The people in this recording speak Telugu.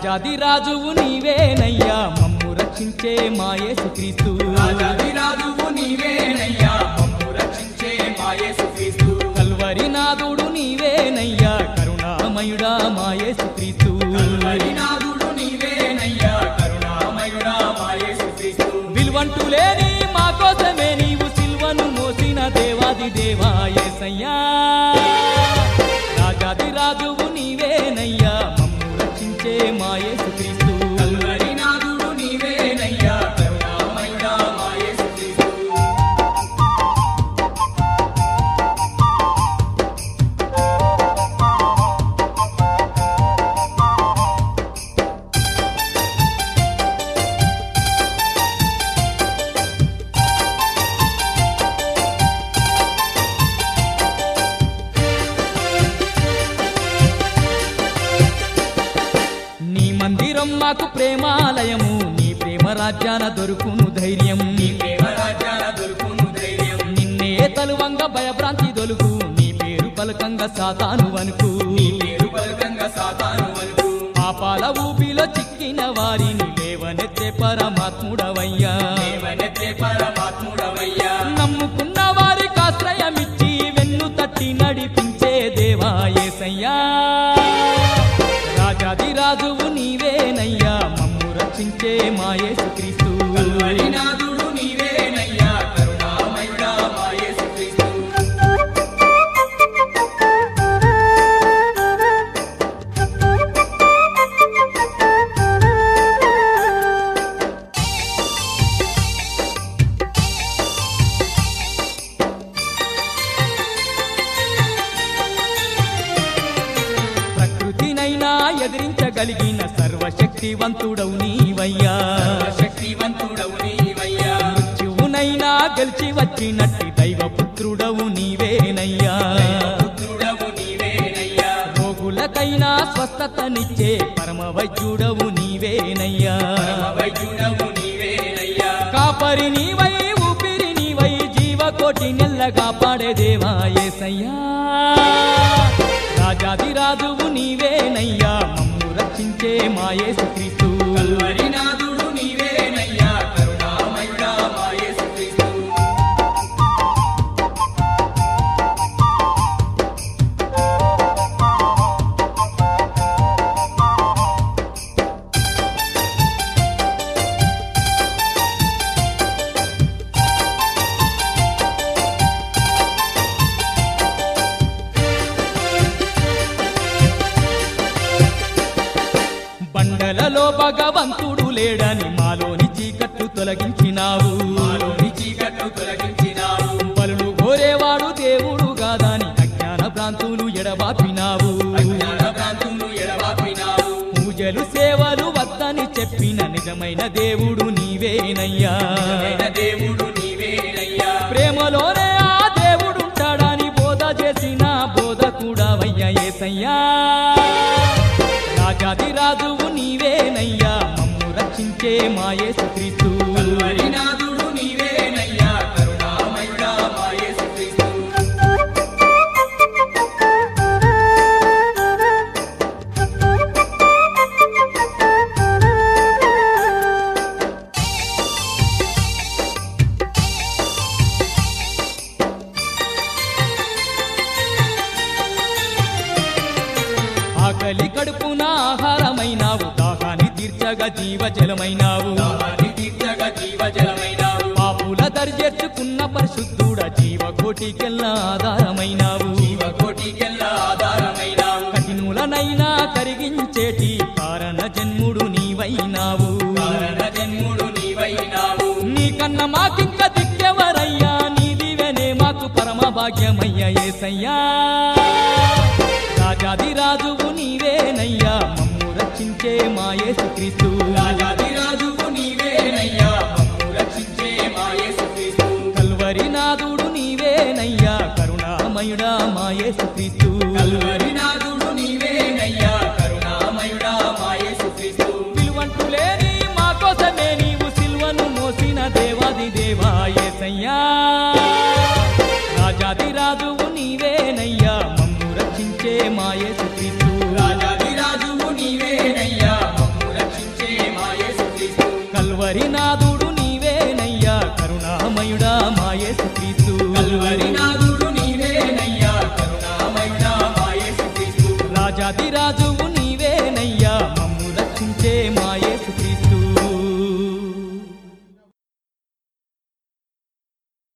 రాజాది రాజువు నీవేనయ్యా మమ్ము రక్షించే మాయేసు క్రీస్తు రాజాదిరాజువు నీవేనయ్యా మమ్ము రక్షించే మా యేసుక్రీస్తు కల్వరి నాదుడు నీవేనయ్యా కరుణామయుడా మాయేసు క్రీస్తు హరినాథుడు నీవేనయ్యా కరుణామయుడా మా యేసుక్రీస్తు విలువంటూ లేని మా కోసమే నీవు సిల్వను మోసిన దేవాది దేవాయేసయ్యా రాజాది రాజువు నీవేనయ్యా మమ్ము రక్షించే మాయేసు క్రీస్తు హరినాథుడు నీవేనయ్యా కరుణామయుడా మా యేసుక్రీస్తు నీ మందిరం మాకు ప్రేమాలయము నీ ప్రేమ రాజ్యాన దొరుకును ధైర్యం దేవరాజ్యాల దొరుకును ధైర్యం నిన్నే తలువంగ భయభ్రాంతి దొలుకు నీ పేరు పలకంగా సాతాను అనుకు పేరు పలకంగా సాతాను వరకు పాపాల ఊపిలో చిక్కిన వారిని లేవనెత్తే పరమాత్ముడవయ్యా దేవనెత్తే పరమాత్ముడవయ్యా నమ్ముకున్న వారికి ఆశ్రయమిచ్చి వెన్ను తట్టి నడిపించే దేవాయేసయ్యా రాజాది రాజువు నీవేనయ్యా మమ్ము రక్షించే మాయేసు క్రీస్తు హరినాథుడు నీవేనయ్యా కరుణామయుడా మా యేసుక్రీస్తు ప్రకృతినైనా ఎదిరించగలిగిన సర్వశక్తివంతుడవు నీవయ్యా శక్తివంతుడవు నీవయ్యా మృత్యువునైనా గెలిచి వచ్చినట్టి దైవపుత్రుడవు నీవేనయ్యా పుత్రుడవు నీవేనయ్యా రోగులకైనా స్వస్థతనిచ్చే పరమ వైద్యుడవు నీవేనయ్యా వైద్యుడవు నీవేనయ్యా కాపరి నీవై ఊపిరి నీవై జీవకోటి నెల్లగా పాడే దేవా యేసయ్యా రాజాది రాజువు నీవేనయ్యా మమ్ము రక్షించే మాయేసు క్రీస్తు హరినాథుడు నీవేనయ్యా కరుణామయుడా మా యేసుక్రీస్తు బండలలో భగవంతుడు లేడని మాలోని చీకట్లు తొలగించినావు మాలోని చీకట్లు తొలగించినావు బలులు కోరేవాడు దేవుడు కాదని అజ్ఞాన భ్రాంతులు ఎడబాపినావు జ్ఞాన భ్రాంతులు ఎడబాపినావు పూజలు సేవలు వద్దని చెప్పిన నిజమైన దేవుడు నీవేనయ్యా నిజమైన దేవుడు నీవేనయ్యా ప్రేమలోనే ఆ దేవుడుంటాడని బోధ చేసిన బోధ కూడా వయ్యా ఏసయ్యా రాజాది రాజువు నీవేనయ్యా మమ్ము రక్షించే మాయేసు క్రీస్తు హరినాథుడు నీవేనయ్యా కరుణామయుడా మా యేసుక్రీస్తు ఆకలి కడుపున ఆహారమైనావు దాహాన్ని తీర్చగా జీవజలమైనావు దాహాన్ని తీర్చగా జీవజలమైనావు పాపుల దర్జెర్చుకున్న పరిశుద్ధుడ జీవకోటికెల్లా ఆధారమైనావు జీవకోటికెల్లా ఆధారమైనావు కఠినులనైనా కరిగించేటి కారణ జన్ముడు నీవైనావు కారణ జన్ముడు నీవైనావు నీకన్న మాకింక దిక్కెవరయ్యా నీ దివెనే మాకు పరమ భాగ్యమయ్యా ఏసయ్యా రాజాది రాజువు నీవేనయ్యా మమ్ము రక్షించే మా యేసు క్రీస్తు రాజాదిరాజువు నీవేనయ్యా మమ్ము రక్షించే మా యేసుక్రీస్తు కల్వరి నాదుడు నీవేనయ్యా కరుణామయుడా మా యేసు క్రీస్తు హరినాథుడు నీవేనయ్యా కరుణామయుడా మా యేసుక్రీస్తు విలువంటూ లేని మా కోసమే నీవు సిల్వను మోసిన దేవాది దేవా ఏసయ్యా రాజాది రాజువు నీవేనయ్యా మమ్ము రక్షించే మా యేసు క్రీస్తు రాజాదిరాజువు నీవేనయ్యా మమ్ము కల్వరినాథుడు నీవేనయ్యా కరుణామయుడా మాయేసు క్రీస్తు కల్వరినాథుడు నీవేనయ్యా కరుణామయుడా మాయేసు క్రీస్తు రాజాదిరాజు